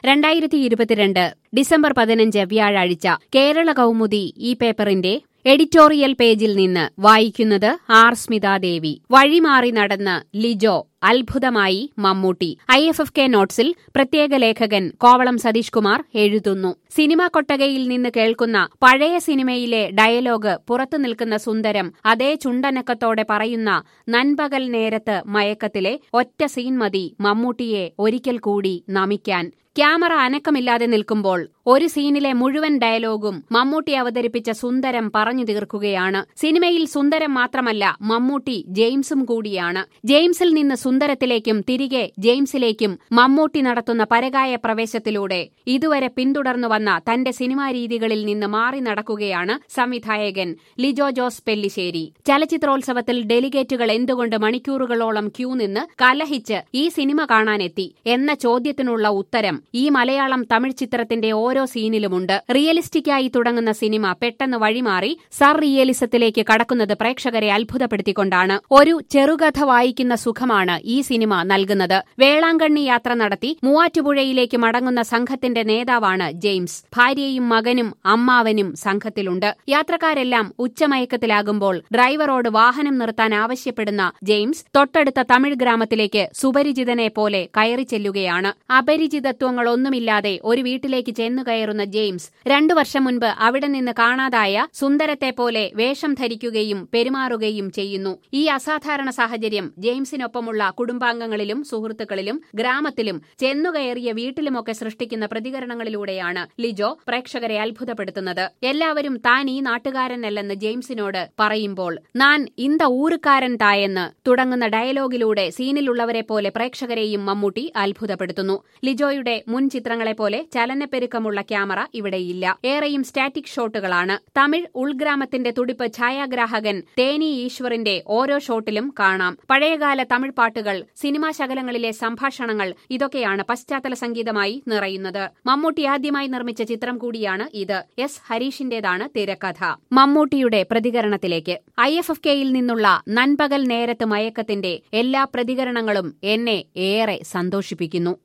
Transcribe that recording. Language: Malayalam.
രണ്ടായിരത്തി ഇരുപത്തിരണ്ട് ഡിസംബർ പതിനഞ്ച് വ്യാഴാഴ്ച കേരള കൗമുദി ഈ പേപ്പറിന്റെ എഡിറ്റോറിയൽ പേജിൽ നിന്ന് വായിക്കുന്നത് ആർ സ്മിതാദേവി വഴിമാറി നടന്ന് ലിജോ അത്ഭുതമായി Mammootty I F F K നോട്ട്സിൽ പ്രത്യേക ലേഖകൻ കോവളം സതീഷ് കുമാർ എഴുതുന്നു സിനിമാ കൊട്ടകയിൽ നിന്ന് കേൾക്കുന്ന പഴയ സിനിമയിലെ ഡയലോഗ് പുറത്തു നിൽക്കുന്ന സുന്ദരം അതേ ചുണ്ടനക്കത്തോടെ പറയുന്ന നൻപകൽ നേരത്ത് മയക്കത്തിലെ ഒറ്റ സീൻ മതി മമ്മൂട്ടിയെ ഒരിക്കൽ കൂടി നമിക്കാൻ ക്യാമറ അനക്കമില്ലാതെ നിൽക്കുമ്പോൾ ഒരു സീനിലെ മുഴുവൻ ഡയലോഗും മമ്മൂട്ടി അവതരിപ്പിച്ച സുന്ദരം പറഞ്ഞു തീർക്കുകയാണ് സിനിമയിൽ സുന്ദരം മാത്രമല്ല മമ്മൂട്ടി ജെയിംസും കൂടിയാണ് ജെയിംസിൽ നിന്ന് സുന്ദരത്തിലേക്കും തിരികെ ജെയിംസിലേക്കും മമ്മൂട്ടി നടത്തുന്ന പരകായ പ്രവേശത്തിലൂടെ ഇതുവരെ പിന്തുടർന്നു വന്ന തന്റെ സിനിമാ രീതികളിൽ നിന്ന് മാറി നടക്കുകയാണ് സംവിധായകൻ ലിജോ ജോസ് പെല്ലിശ്ശേരി ചലച്ചിത്രോത്സവത്തിൽ ഡെലിഗേറ്റുകൾ എന്തുകൊണ്ട് മണിക്കൂറുകളോളം ക്യൂ നിന്ന് കലഹിച്ച് ഈ സിനിമ കാണാനെത്തി എന്ന ചോദ്യത്തിനുള്ള ഉത്തരം ഈ മലയാളം തമിഴ് ചിത്രത്തിന്റെ ഓരോ സീനിലുമുണ്ട് റിയലിസ്റ്റിക്കായി തുടങ്ങുന്ന സിനിമ പെട്ടെന്ന് വഴിമാറി സർ റിയലിസത്തിലേക്ക് കടക്കുന്നത് പ്രേക്ഷകരെ അത്ഭുതപ്പെടുത്തിക്കൊണ്ടാണ് ഒരു ചെറുകഥ വായിക്കുന്ന സുഖമാണ് ഈ സിനിമ നൽകുന്നത് വേളാങ്കണ്ണി യാത്ര നടത്തി മൂവാറ്റുപുഴയിലേക്ക് മടങ്ങുന്ന സംഘത്തിന്റെ നേതാവാണ് ജെയിംസ് ഭാര്യയും മകനും അമ്മാവനും സംഘത്തിലുണ്ട് യാത്രക്കാരെല്ലാം ഉച്ചമയക്കത്തിലാകുമ്പോൾ ഡ്രൈവറോട് വാഹനം നിർത്താൻ ആവശ്യപ്പെടുന്ന ജെയിംസ് തൊട്ടടുത്ത തമിഴ് ഗ്രാമത്തിലേക്ക് സുപരിചിതനെ പോലെ കയറി ചെല്ലുകയാണ് അപരിചിതത്വങ്ങളൊന്നുമില്ലാതെ ഒരു വീട്ടിലേക്ക് ചെന്നു കയറുന്ന ജെയിംസ് രണ്ടു വർഷം മുൻപ് അവിടെ നിന്ന് കാണാതായ സുന്ദരത്തെ പോലെ വേഷം ധരിക്കുകയും പെരുമാറുകയും ചെയ്യുന്നു ഈ അസാധാരണ സാഹചര്യം ജെയിംസിനൊപ്പമുള്ള കുടുംബാംഗങ്ങളിലും സുഹൃത്തുക്കളിലും ഗ്രാമത്തിലും ചെന്നുകയറിയ വീട്ടിലുമൊക്കെ സൃഷ്ടിക്കുന്ന പ്രതികരണങ്ങളിലൂടെയാണ് ലിജോ പ്രേക്ഷകരെ അത്ഭുതപ്പെടുത്തുന്നത് എല്ലാവരും താൻ ഈ നാട്ടുകാരനല്ലെന്ന് ജെയിംസിനോട് പറയുമ്പോൾ നാൻ ഇന്ത ഊരുകാരൻ തായെന്ന് തുടങ്ങുന്ന ഡയലോഗിലൂടെ സീനിലുള്ളവരെ പോലെ പ്രേക്ഷകരെയും മമ്മൂട്ടി അത്ഭുതപ്പെടുത്തുന്നു ലിജോയുടെ മുൻ ചിത്രങ്ങളെപ്പോലെ ചലനപ്പെരുക്കമുള്ള ക്യാമറ ഇവിടെയില്ല ഏറെയും സ്റ്റാറ്റിക് ഷോട്ടുകളാണ് തമിഴ് ഉൾഗ്രാമത്തിന്റെ തുടിപ്പ് ഛായാഗ്രാഹകൻ തേനി ഈശ്വറിന്റെ ഓരോ ഷോട്ടിലും കാണാം പഴയകാല തമിഴ് പാട്ടുകൾ സിനിമാ ശകലങ്ങളിലെ സംഭാഷണങ്ങൾ ഇതൊക്കെയാണ് പശ്ചാത്തല സംഗീതമായി നിറയുന്നത് മമ്മൂട്ടി ആദ്യമായി നിർമ്മിച്ച ചിത്രം കൂടിയാണ് ഇത് എസ് ഹരീഷിന്റേതാണ് തിരക്കഥ മമ്മൂട്ടിയുടെ പ്രതികരണത്തിലേക്ക് ഐ എഫ് എഫ് കെയിൽ നിന്നുള്ള നൻപകൽ നേരത്ത് മയക്കത്തിന്റെ എല്ലാ പ്രതികരണങ്ങളും എന്നെ ഏറെ സന്തോഷിപ്പിക്കുന്നു